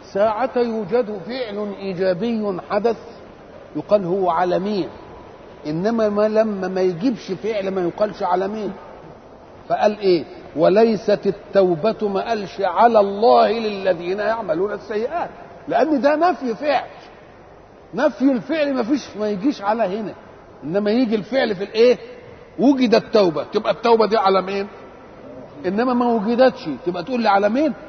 ساعة يوجد فعل إيجابي حدث يقال هو على مين إنما ما لما ما يجيبش فعل ما يقالش على مين فقال إيه وليست التوبة ما قالش على الله للذين يعملون السيئات لأن ده نفي فعل نفي الفعل ما فيش ما يجيش على هنا إنما يجي الفعل في الإيه وجد التوبة تبقى التوبة دي على مين إنما ما وجدتش تبقى تقول لي على مين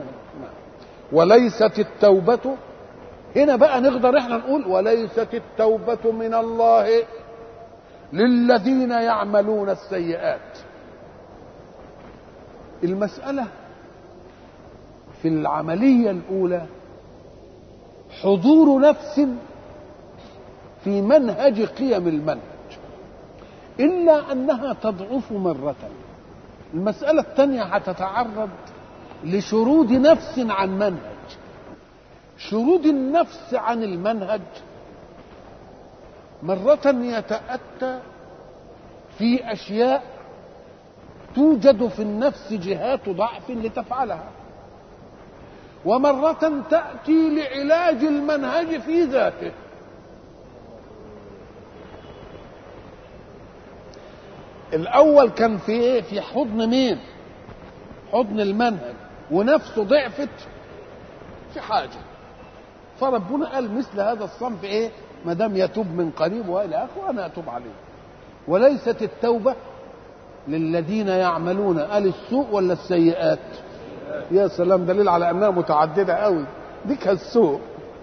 وليست التوبة هنا بقى نقدر احنا نقول وليست التوبة من الله للذين يعملون السيئات المسألة في العملية الأولى حضور نفس في منهج قيم المنهج إلا أنها تضعف مرة المسألة الثانية هتتعرض لشرود نفس عن منهج شرود النفس عن المنهج مرة يتأتى في أشياء توجد في النفس جهات ضعف لتفعلها ومرة تأتي لعلاج المنهج في ذاته الأول كان في إيه؟ في حضن مين؟ حضن المنهج ونفسه ضعفت في حاجة فربنا قال مثل هذا الصنف إيه؟ ما دام يتوب من قريب وإلى آخره أنا أتوب عليه وليست التوبة للذين يعملون قال السوء ولا السيئات يا سلام دليل على انها متعدده قوي دي كالسوء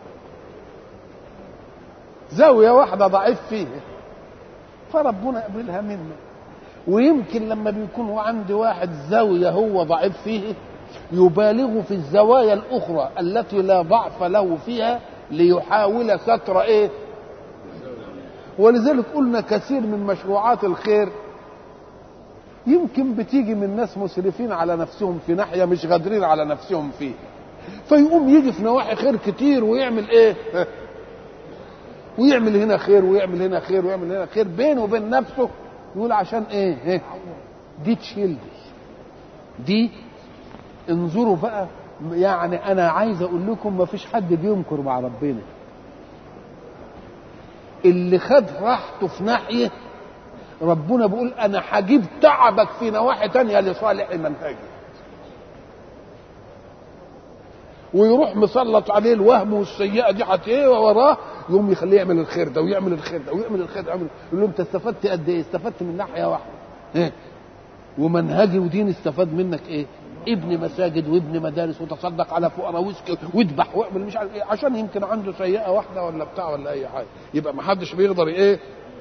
زاويه واحده ضعيف فيها فربنا يقبلها منه ويمكن لما بيكون هو عند واحد زاويه هو ضعيف فيه يبالغ في الزوايا الاخرى التي لا ضعف له فيها ليحاول ستر ايه ولذلك قلنا كثير من مشروعات الخير يمكن بتيجي من ناس مسرفين على نفسهم في ناحيه مش قادرين على نفسهم فيه فيقوم يجي في نواحي خير كتير ويعمل ايه ويعمل هنا خير ويعمل هنا خير ويعمل هنا خير بينه وبين نفسه يقول عشان ايه, إيه؟ دي تشيل دي دي انظروا بقى يعني انا عايز اقول لكم ما فيش حد بيمكر مع ربنا اللي خد راحته في ناحيه ربنا بيقول انا هجيب تعبك في نواحي تانية لصالح منهجي ويروح مسلط عليه الوهم والسيئه دي حتى ايه وراه يقوم يخليه يعمل الخير ده ويعمل الخير ده ويعمل الخير ده ويعمل يقول له انت استفدت قد ايه؟ استفدت من ناحيه واحده ايه؟ ومنهجي ودين استفاد منك ايه؟ ابن مساجد وابن مدارس وتصدق على فقراء واسكت واذبح واعمل مش عارف ايه عشان يمكن عنده سيئه واحده ولا بتاع ولا اي حاجه يبقى ما حدش بيقدر ايه؟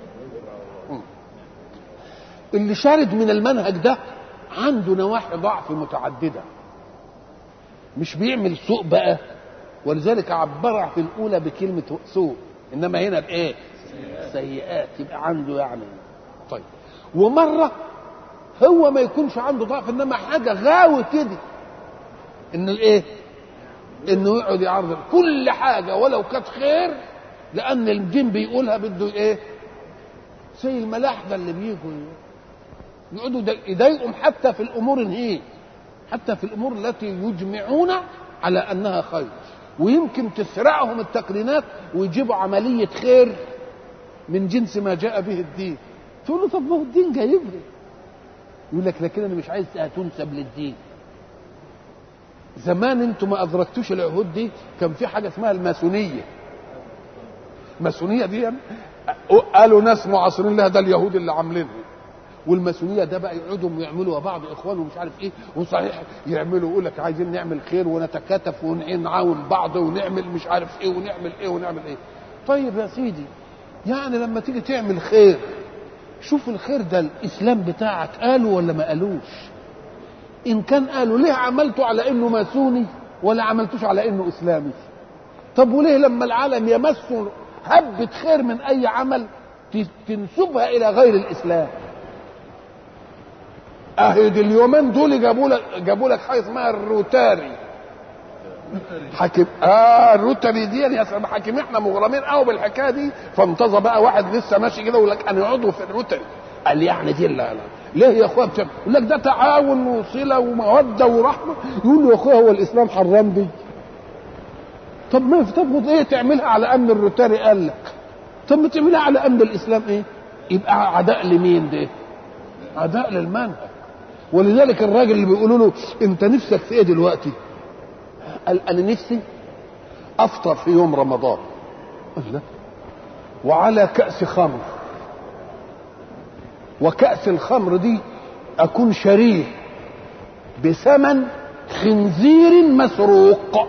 اللي شارد من المنهج ده عنده نواحي ضعف متعدده مش بيعمل سوء بقى ولذلك عبرها في الاولى بكلمه سوء انما هنا بايه سيئات يبقى عنده يعني طيب ومره هو ما يكونش عنده ضعف انما حاجه غاوي كده ان الايه انه يقعد يعرض كل حاجه ولو كانت خير لان الدين بيقولها بده ايه زي الملاحده اللي بيجوا يقعدوا يضايقهم حتى في الامور هي حتى في الامور التي يجمعون على انها خير ويمكن تسرعهم التقرينات ويجيبوا عمليه خير من جنس ما جاء به الدين تقول له طب ما هو الدين جايبها يقول لك لكن انا مش عايز تنسب للدين زمان انتم ما ادركتوش العهود دي كان في حاجه اسمها الماسونيه الماسونيه دي قالوا ناس معاصرين لها ده اليهود اللي عاملينها والماسونيه ده بقى يقعدوا يعملوا بعض اخوان ومش عارف ايه وصحيح يعملوا يقول لك عايزين نعمل خير ونتكاتف ونعاون بعض ونعمل مش عارف ايه ونعمل ايه ونعمل ايه طيب يا سيدي يعني لما تيجي تعمل خير شوف الخير ده الاسلام بتاعك قالوا ولا ما قالوش ان كان قالوا ليه عملته على انه ماسوني ولا عملتوش على انه اسلامي طب وليه لما العالم يمسوا هبة خير من اي عمل تنسبها الى غير الاسلام اهي دي اليومين دول جابوا لك جابوا لك حاجه اسمها الروتاري حاكم اه الروتاري دي يا سلام حاكم احنا مغرمين قوي بالحكايه دي فانتظر بقى واحد لسه ماشي كده يقول لك انا عضو في الروتاري قال لي يعني دي لا لا ليه يا اخويا بتعمل يقول لك ده تعاون وصله وموده ورحمه يقول له يا اخويا هو الاسلام حرام دي طب ما طب ايه تعملها على امن الروتاري قال لك طب ما تعملها على امن الاسلام ايه يبقى عداء لمين ده عداء للمنهج ولذلك الراجل اللي بيقولوا له انت نفسك في ايه دلوقتي قال انا نفسي افطر في يوم رمضان قال لا وعلى كأس خمر وكأس الخمر دي أكون شريه بثمن خنزير مسروق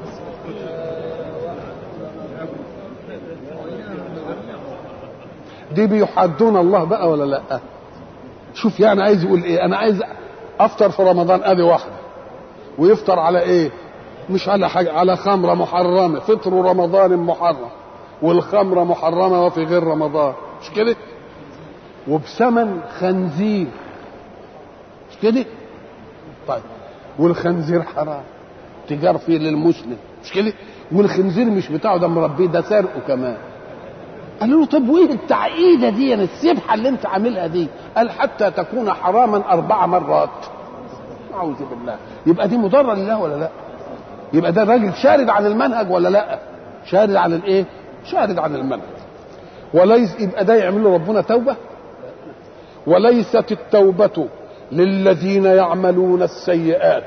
دي بيحدون الله بقى ولا لا شوف يعني عايز يقول ايه انا عايز افطر في رمضان ادي واحده ويفطر على ايه مش على حاجه على خمره محرمه فطر رمضان محرم والخمره محرمه وفي غير رمضان مش كده وبثمن خنزير مش كده طيب والخنزير حرام تجار فيه للمسلم مش كده والخنزير مش بتاعه ده مربيه ده سرقه كمان قالوا له طب وايه التعقيده دي يعني السبحه اللي انت عاملها دي قال حتى تكون حراما اربع مرات اعوذ بالله يبقى دي مضره لله ولا لا يبقى ده الراجل شارد عن المنهج ولا لا شارد عن الايه شارد عن المنهج وليس يبقى ده يعمل له ربنا توبه وليست التوبه للذين يعملون السيئات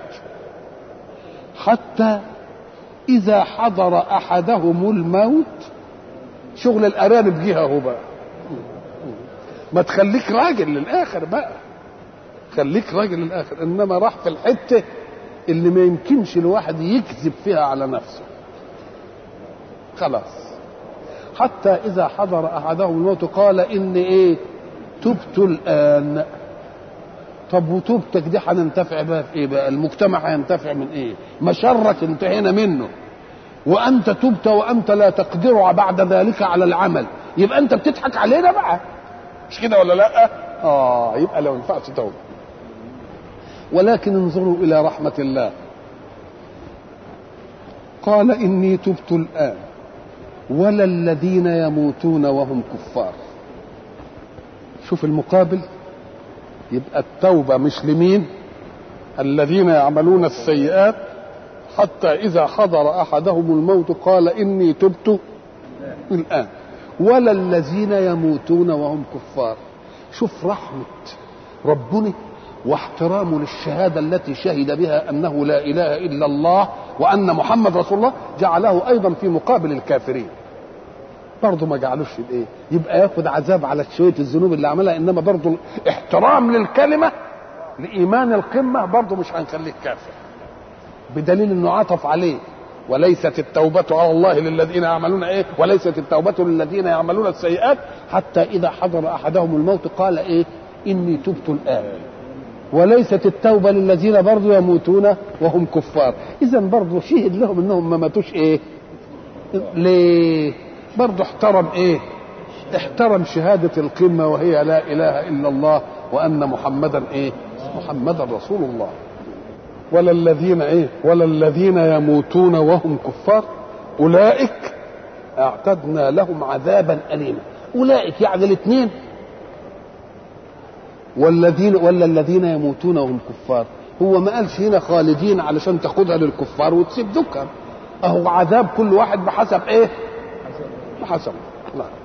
حتى اذا حضر احدهم الموت شغل الارانب جه اهو بقى ما تخليك راجل للاخر بقى خليك راجل للاخر انما راح في الحته اللي ما يمكنش الواحد يكذب فيها على نفسه خلاص حتى اذا حضر احدهم الموت قال اني ايه تبت الان طب وتوبتك دي هننتفع بها في ايه بقى المجتمع هينتفع من ايه مشرك انتهينا منه وانت تبت وانت لا تقدر بعد ذلك على العمل يبقى انت بتضحك علينا بقى مش كده ولا لا اه يبقى لو ينفعش توبه ولكن انظروا الى رحمه الله قال اني تبت الان ولا الذين يموتون وهم كفار شوف المقابل يبقى التوبه مش لمين الذين يعملون السيئات حتى إذا حضر أحدهم الموت قال إني تبت الآن ولا الذين يموتون وهم كفار شوف رحمة ربنا واحترامه للشهادة التي شهد بها أنه لا إله إلا الله وأن محمد رسول الله جعله أيضا في مقابل الكافرين برضه ما جعلوش الايه يبقى ياخد عذاب على شويه الذنوب اللي عملها انما برضه احترام للكلمه لايمان القمه برضه مش هنخليك كافر بدليل انه عطف عليه وليست التوبة على الله للذين يعملون ايه وليست التوبة للذين يعملون السيئات حتى اذا حضر احدهم الموت قال ايه اني تبت الان وليست التوبة للذين برضو يموتون وهم كفار اذا برضو شهد لهم انهم ما ماتوش ايه ليه برضو احترم ايه احترم شهادة القمة وهي لا اله الا الله وان محمدا ايه محمدا رسول الله ولا الذين ايه ولا الذين يموتون وهم كفار اولئك اعتدنا لهم عذابا اليما اولئك يعني الاثنين والذين ولا الذين يموتون وهم كفار هو ما قالش هنا خالدين علشان تاخدها للكفار وتسيب دكان اهو عذاب كل واحد بحسب ايه بحسب لا